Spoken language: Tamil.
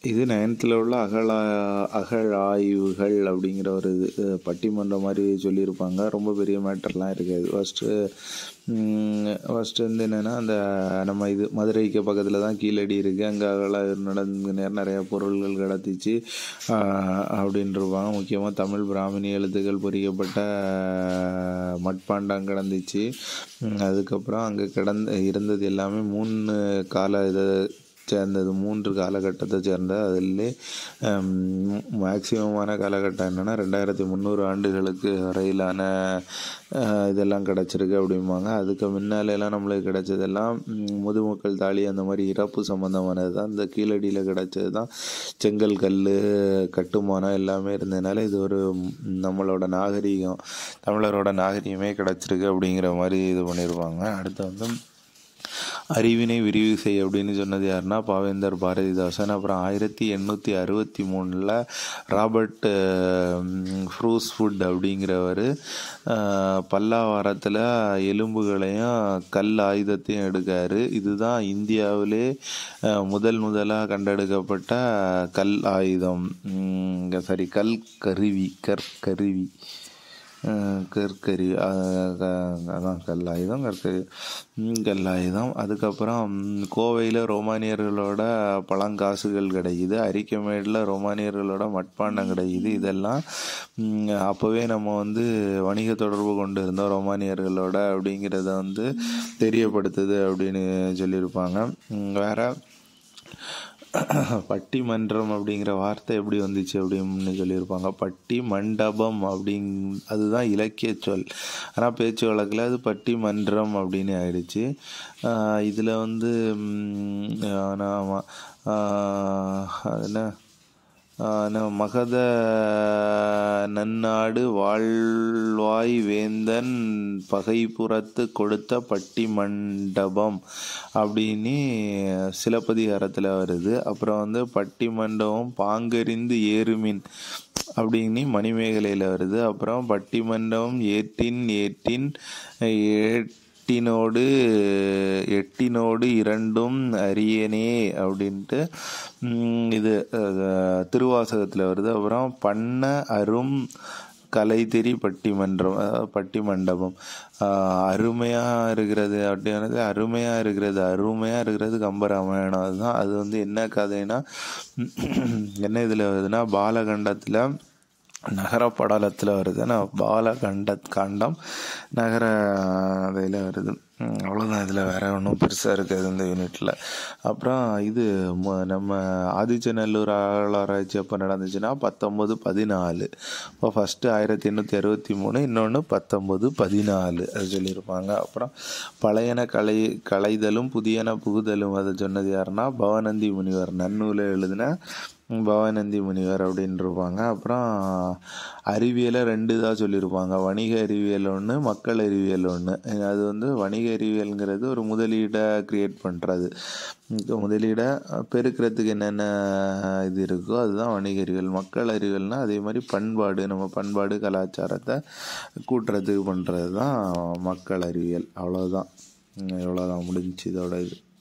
இது நயனத்தில் உள்ள அகழா அகழாய்வுகள் அப்படிங்கிற ஒரு இது அஹ் பட்டிமன்றம் மாதிரி சொல்லியிருப்பாங்க ரொம்ப பெரிய மேட்டர்லாம் இருக்காது ஃபஸ்ட்டு ஃபஸ்ட்டு வந்து என்னென்னா அந்த நம்ம இது மதுரைக்கு பக்கத்தில் தான் கீழடி இருக்குது அங்கே அகழாய்வு நடந்து நேர நிறைய பொருள்கள் கடத்திச்சு ஆஹ் அப்படின்னு இருப்பாங்க முக்கியமாக தமிழ் பிராமணி எழுத்துக்கள் பொறிக்கப்பட்ட மட்பாண்டம் கிடந்துச்சு உம் அதுக்கப்புறம் அங்கே கிடந்த இருந்தது எல்லாமே மூணு கால இதை சேர்ந்தது மூன்று காலகட்டத்தை சேர்ந்த அதிலே மேக்சிமமான காலகட்டம் என்னென்னா ரெண்டாயிரத்தி முந்நூறு ஆண்டுகளுக்கு வரையிலான அஹ், இதெல்லாம் கிடச்சிருக்கு அப்படிம்பாங்க அதுக்கு முன்னாலெல்லாம் நம்மளுக்கு கிடைச்சதெல்லாம் ம், முதுமக்கள் தாலி அந்த மாதிரி இறப்பு சம்மந்தமானது தான் இந்த கீழடியில் கிடைச்சது தான் செங்கல் கல் கட்டுமானம் எல்லாமே இருந்ததுனால இது ஒரு ம், நம்மளோட நாகரீகம் தமிழரோட நாகரீகமே கிடச்சிருக்கு அப்படிங்கிற மாதிரி இது பண்ணியிருப்பாங்க அடுத்து வந்து அறிவினை விரிவு செய் அப்படின்னு சொன்னது யாருன்னா பாவேந்தர் பாரதிதாசன் அப்புறம் ஆயிரத்தி எண்ணூற்றி அறுபத்தி மூணில் ராபர்ட் ஃப்ரூஸ் ஃபுட் அப்படிங்கிறவர் பல்லாவரத்தில் எலும்புகளையும் கல் ஆயுதத்தையும் எடுக்காரு இதுதான் இந்தியாவிலே அஹ், முதல் முதலாக கண்டெடுக்கப்பட்ட கல் ஆயுதம் சாரி கல் கருவி கற்கருவி அஹ் கற்கரி அஹ் க- அதான் கல்லாயுதம் கற்கரி ம், கல்லாயுதம் அதுக்கப்புறம் ம், கோவையில் ரோமானியர்களோட பழங்காசுகள் கிடைக்குது அரிக்கமேடில் ரோமானியர்களோட மட்பாண்டம் கிடைக்குது இதெல்லாம் ம், அப்போவே நம்ம வந்து வணிக தொடர்பு கொண்டு இருந்தோம் ரோமானியர்களோட அப்படிங்கிறத வந்து தெரியப்படுத்துது அப்படின்னு சொல்லியிருப்பாங்க ம், வேற பட்டிமன்றம் அப்படிங்கிற வார்த்தை எப்படி வந்துச்சு அப்படின்னு சொல்லியிருப்பாங்க பட்டி மண்டபம் அப்படிங் அதுதான் இலக்கிய சொல் ஆனால் பேச்சு வழக்கில் அது பட்டி மன்றம் அப்படின்னு ஆயிடுச்சு இதில் வந்து ம், ஆனா, ஆஹ், அது என்ன ஆஹ் ந- மகத நன்னாடு வாழ்வாய் வேந்தன் பகைப்புறத்து கொடுத்த பட்டி மண்டபம் அப்படின்னு சிலப்பதிகாரத்தில் வருது அப்புறம் வந்து பட்டி மண்டபம் பாங்கறிந்து ஏறுமின் அப்படின்னு மணிமேகலையில் வருது அப்புறம் பட்டி மண்டபம் ஏற்றின் ஏற்றின் எட்டினோடு எட்டினோடு இரண்டும் அரியனே அப்படின்ட்டு ம், இது அஹ், திருவாசகத்தில் வருது அப்புறம் பண்ண அரும் கலைத்திரி பட்டிமன்றம் அதாவது பட்டி மண்டபம் அருமையாக இருக்கிறது அப்படியானது அருமையாக இருக்கிறது அருமையாக இருக்கிறது கம்பராமாயணம் அதுதான் அது வந்து என்ன கதைன்னா என்ன இதில் வருதுன்னா பாலகண்டத்தில் நகர படலத்தில் வருது நான் பாலகண்ட காண்டம் நகர இதில் வருது ம், அவ்வளோதான் இதில் வேற ஒன்றும் பெருசாக இருக்காது இந்த யூனிட்டில் அப்புறம் இது ம- நம்ம ஆதிச்சநல்லூர் அகழ்வாராய்ச்சி அப்போ நடந்துச்சுன்னா பத்தொம்பது பதினாலு இப்போ ஃபஸ்ட்டு ஆயிரத்தி எண்ணூற்றி அறுபத்தி மூணு இன்னொன்று பத்தொம்பது பதினாலு அது சொல்லியிருப்பாங்க அப்புறம் பழையன கலை கலைதலும் புதியன புகுதலும் அதை சொன்னது யாருன்னா பவனந்தி முனிவர் நன்னூலை எழுதின பவானந்தி முனிவர் அப்படின்னு இருப்பாங்க அப்புறம் அறிவியலை ரெண்டு தான் சொல்லியிருப்பாங்க வணிக அறிவியல் ஒன்று மக்கள் அறிவியல் ஒன்று அது வந்து வணிக அறிவியல்ங்கிறது ஒரு முதலீடை கிரியேட் பண்ணுறது முதலீடை பெருக்கிறதுக்கு என்னென்ன இது இருக்கோ அதுதான் வணிக அறிவியல் மக்கள் அறிவியல்னா அதே மாதிரி பண்பாடு நம்ம பண்பாடு கலாச்சாரத்தை கூட்டுறதுக்கு பண்ணுறது தான் மக்கள் அறிவியல் அவ்வளோதான் இவ்வளோதான் முடிஞ்சுச்சு இதோட இது